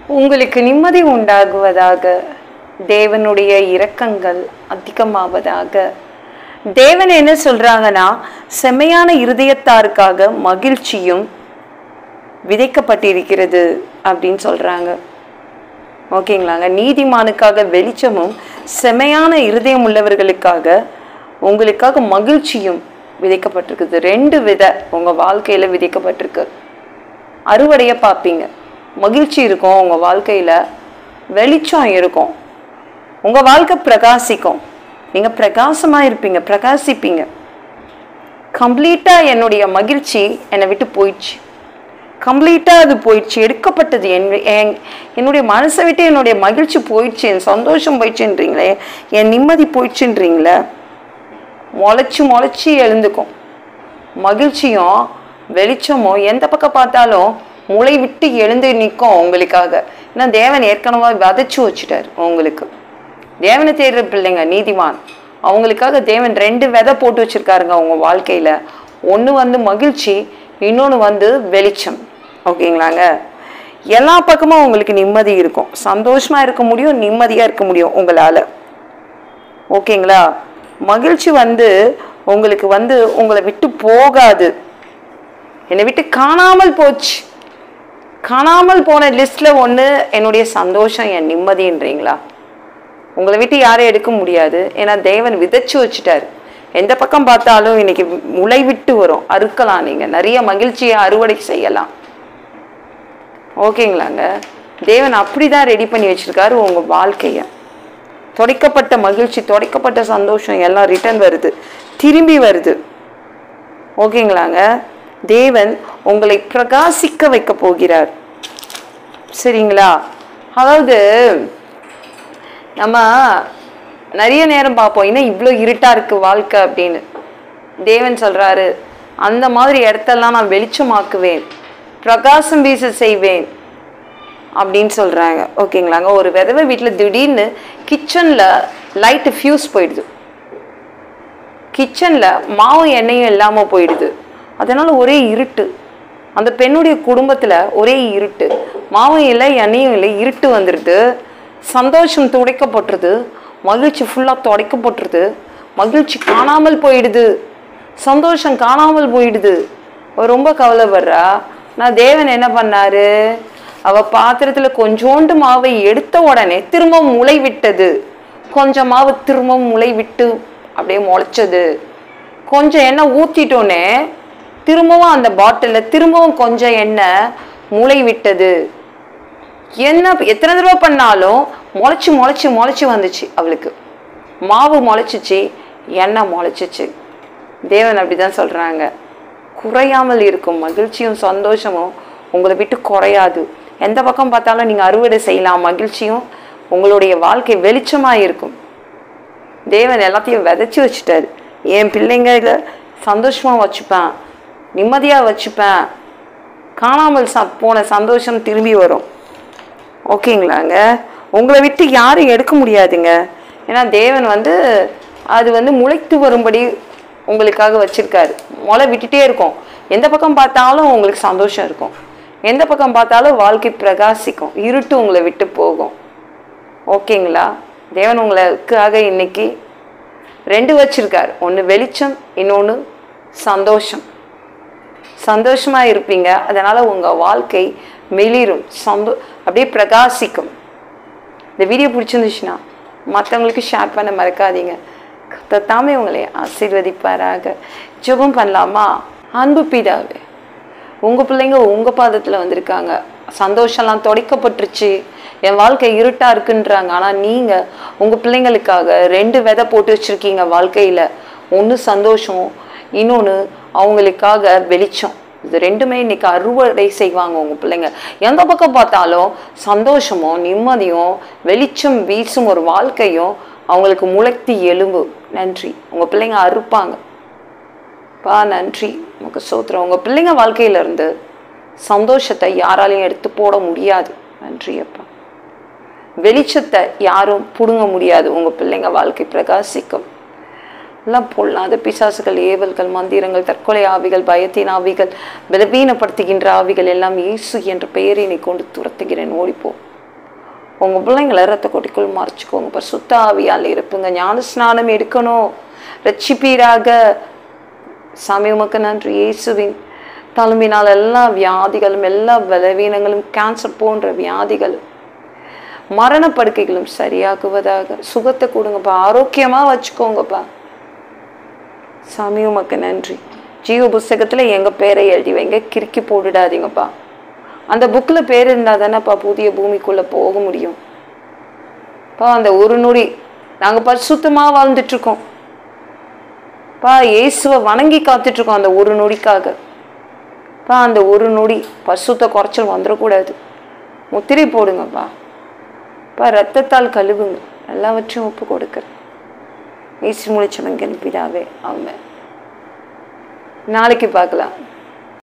உங்களுக்கு நிம்மதி உண்டாகுவதாக தேவனுடைய இரக்கங்கள் அதிகமாவதாக தேவன் என்ன சொல்றாங்கன்னா செம்மையான இருதயத்தாருக்காக மகிழ்ச்சியும் விதைக்கப்பட்டிருக்கிறது அப்படின்னு சொல்றாங்க ஓகேங்களாங்க நீதிமானுக்காக வெளிச்சமும் செமையான இருதயம் உள்ளவர்களுக்காக உங்களுக்காக மகிழ்ச்சியும் விதைக்கப்பட்டிருக்குது ரெண்டு வித உங்க வாழ்க்கையில விதைக்கப்பட்டிருக்கு அறுவடையை பார்ப்பீங்க மகிழ்ச்சி இருக்கும் உங்க வாழ்க்கையில வெளிச்சம் இருக்கும் உங்க வாழ்க்கை பிரகாசிக்கும் நீங்க பிரகாசமா இருப்பீங்க பிரகாசிப்பீங்க கம்ப்ளீட்டா என்னுடைய மகிழ்ச்சி என்னை விட்டு போயிடுச்சு கம்ப்ளீட்டாக அது போயிடுச்சு எடுக்கப்பட்டது என் என்- என்னுடைய மனசை விட்டு என்னுடைய மகிழ்ச்சி போயிடுச்சு என் சந்தோஷம் போயிடுச்சுன்றீங்களே என் நிம்மதி போயிடுச்சுன்றீங்களே முளைச்சி முளைச்சி எழுந்துக்கும் மகிழ்ச்சியும் வெளிச்சமும் எந்த பக்கம் பார்த்தாலும் முளை விட்டு எழுந்து நிற்கும் உங்களுக்காக ஏன்னா தேவன் ஏற்கனவே விதைச்சு வச்சுட்டார் உங்களுக்கு தேவனை தேடுற பிள்ளைங்க நீதிமான் அவங்களுக்காக தேவன் ரெண்டு விதை போட்டு வச்சிருக்காருங்க அவங்க வாழ்க்கையில ஒன்று வந்து மகிழ்ச்சி இன்னொன்று வந்து வெளிச்சம் ஓகேங்களாங்க எல்லா பக்கமும் உங்களுக்கு நிம்மதி இருக்கும் சந்தோஷமா இருக்க முடியும் நிம்மதியா இருக்க முடியும் உங்களால ஓகேங்களா மகிழ்ச்சி வந்து உங்களுக்கு வந்து உங்களை விட்டு போகாது என்னை விட்டு காணாமல் போச்சு காணாமல் போன லிஸ்ட்ல ஒன்று என்னுடைய சந்தோஷம் என் நிம்மதின்றீங்களா உங்களை விட்டு யாரையும் எடுக்க முடியாது ஏன்னா தேவன் விதைச்சு வச்சுட்டாரு எந்த பக்கம் பார்த்தாலும் இன்னைக்கு முளை விட்டு வரும் அறுக்கலாம் நீங்க நிறைய மகிழ்ச்சியை அறுவடை செய்யலாம் ஓகேங்களாங்க தேவன் அப்படிதான் ரெடி பண்ணி வச்சிருக்காரு உங்க வாழ்க்கைய தொடைக்கப்பட்ட மகிழ்ச்சி தொடைக்கப்பட்ட சந்தோஷம் எல்லாம் ரிட்டர்ன் வருது திரும்பி வருது ஓகேங்களாங்க தேவன் உங்களை பிரகாசிக்க வைக்க போகிறார் சரிங்களா அதாவது நம்ம நிறைய நேரம் பார்ப்போம் இன்னும் இவ்வளோ இருட்டா இருக்கு வாழ்க்கை அப்படின்னு தேவன் சொல்றாரு அந்த மாதிரி இடத்தெல்லாம் நான் வெளிச்சமாக்குவேன் பிரகாசம் வீச செய்வேன் அப்படின்னு சொல்றாங்க ஓகேங்களாங்க ஒரு விதவை வீட்டில் திடீர்னு கிச்சன்ல லைட்டு ஃபியூஸ் போயிடுது கிச்சன்ல மாவும் எண்ணெயும் இல்லாம போயிடுது அதனால ஒரே இருட்டு அந்த பெண்ணுடைய குடும்பத்துல ஒரே இருட்டு மாவும் இல்லை எண்ணெயும் இல்லை இருட்டு வந்துடுது சந்தோஷம் துடைக்கப்பட்டுருது மகிழ்ச்சி ஃபுல்லாக துடைக்கப்பட்டுருது மகிழ்ச்சி காணாமல் போயிடுது சந்தோஷம் காணாமல் போயிடுது அவ ரொம்ப கவலைப்படுறா நான் தேவன் என்ன பண்ணாரு அவ பாத்திரத்துல கொஞ்சோண்டு மாவை எடுத்த உடனே திரும்ப முளை விட்டது கொஞ்சம் மாவு திரும்ப முளை விட்டு அப்படியே முளைச்சது கொஞ்சம் எண்ணெய் ஊத்திட்டோன்னே திரும்பவும் அந்த பாட்டிலில் திரும்பவும் கொஞ்சம் எண்ணெய் முளை விட்டது என்ன எத்தனை தடவை பண்ணாலும் முளைச்சி முளைச்சி முளைச்சி வந்துச்சு அவளுக்கு மாவு முளைச்சிச்சு எண்ணெய் முளைச்சிச்சு தேவன் அப்படிதான் சொல்றாங்க குறையாமல் இருக்கும் மகிழ்ச்சியும் சந்தோஷமும் உங்களை விட்டு குறையாது எந்த பக்கம் பார்த்தாலும் நீங்க அறுவடை செய்யலாம் மகிழ்ச்சியும் உங்களுடைய வாழ்க்கை வெளிச்சமா இருக்கும் தேவன் எல்லாத்தையும் விதைச்சி வச்சுட்டாரு என் பிள்ளைங்கள சந்தோஷமா வச்சுப்பேன் நிம்மதியா வச்சுப்பேன் காணாமல் ச போன சந்தோஷம் திரும்பி வரும் ஓகேங்களாங்க உங்களை விட்டு யாரும் எடுக்க முடியாதுங்க ஏன்னா தேவன் வந்து அது வந்து முளைத்து வரும்படி உங்களுக்காக வச்சிருக்காரு முளை விட்டுட்டே இருக்கும் எந்த பக்கம் பார்த்தாலும் உங்களுக்கு சந்தோஷம் இருக்கும் எந்த பக்கம் பார்த்தாலும் வாழ்க்கை பிரகாசிக்கும் இருட்டு உங்களை விட்டு போகும் ஓகேங்களா தேவன் உங்களுக்காக இன்னைக்கு ரெண்டு வச்சிருக்காரு ஒன்று வெளிச்சம் இன்னொன்று சந்தோஷம் சந்தோஷமா இருப்பீங்க அதனால உங்க வாழ்க்கை மெளிரும் சந்தோ அப்படியே பிரகாசிக்கும் இந்த வீடியோ பிடிச்சிருந்துச்சுன்னா மற்றவங்களுக்கு ஷேர் பண்ண மறக்காதீங்க கர்த்தர் தாமே உங்களை ஆசீர்வதிப்பாராக ஜெபம் பண்ணலாமா அன்பு பிதாவே உங்க பிள்ளைங்க உங்க பாதத்துல வந்திருக்காங்க சந்தோஷம்லாம் தொடைக்கப்பட்டுருச்சு என் வாழ்க்கை இருட்டா இருக்குன்றாங்க ஆனா நீங்க உங்க பிள்ளைங்களுக்காக ரெண்டு விதை போட்டு வச்சிருக்கீங்க வாழ்க்கையில ஒண்ணு சந்தோஷம் இன்னொன்னு அவங்களுக்காக வெளிச்சம் இது ரெண்டுமே இன்னைக்கு அறுவடை செய்வாங்க உங்க பிள்ளைங்க எந்த பக்கம் பார்த்தாலும் சந்தோஷமும் நிம்மதியும் வெளிச்சம் வீசும் ஒரு வாழ்க்கையும் அவங்களுக்கு முளைத்தி எலும்பு நன்றி உங்க பிள்ளைங்க அறுப்பாங்க பா நன்றி உங்க சோத்திரம் உங்க பிள்ளைங்க வாழ்க்கையில இருந்து சந்தோஷத்தை யாராலையும் எடுத்து போட முடியாது நன்றி அப்பா வெளிச்சத்தை யாரும் புடுங்க முடியாது உங்க பிள்ளைங்க வாழ்க்கை பிரகாசிக்கும் எல்லாம் பொல்லாத பிசாசுகள் ஏவல்கள் மந்திரங்கள் தற்கொலை ஆவிகள் பயத்தின் ஆவிகள் பலவீனப்படுத்துகின்ற ஆவிகள் எல்லாம் இயேசு என்ற பெயரை நீ கொண்டு துரத்துகிறேன் ஓடிப்போ உங்க பிள்ளைங்களை ரத்த கொட்டிக்குள் மறைச்சிக்கோங்க சுத்த ஆவியால் இருப்புங்க ஞான ஸ்நானம் எடுக்கணும் ரட்சிப்பீராக சாமி உமக்கு நன்றி இயேசுவின் தலைமையினால் எல்லா வியாதிகளும் எல்லா பலவீனங்களும் கேன்சர் போன்ற வியாதிகளும் மரண படுக்கைகளும் சரியாகுவதாக சுகத்தை கொடுங்கப்பா ஆரோக்கியமா வச்சுக்கோங்கப்பா சாமி உமக்கு நன்றி ஜீவ புஸ்தகத்துல எங்க பேரை எழுதி வைங்க கிறுக்கி போட்டுடாதீங்கப்பா அந்த புக்ல பேர் இருந்தா தானேப்பா புதிய பூமிக்குள்ள போக முடியும் பா அந்த ஒரு நொடி நாங்க பரிசுத்தமா வாழ்ந்துட்டு இருக்கோம் பா இயேசுவை வணங்கி காத்துட்டு இருக்கோம் அந்த ஒரு நொடிக்காக பா அந்த ஒரு நொடி பரிசுத்த குறைச்சல் வந்துடக்கூடாது முத்திரை போடுங்கப்பா பா ரத்தத்தால் கழுவுங்க எல்லாவற்றையும் ஒப்பு கொடுக்குறேன் இயேசு முடிச்சவங்க பிதாவே ஆமென் நாளைக்கு பார்க்கலாம்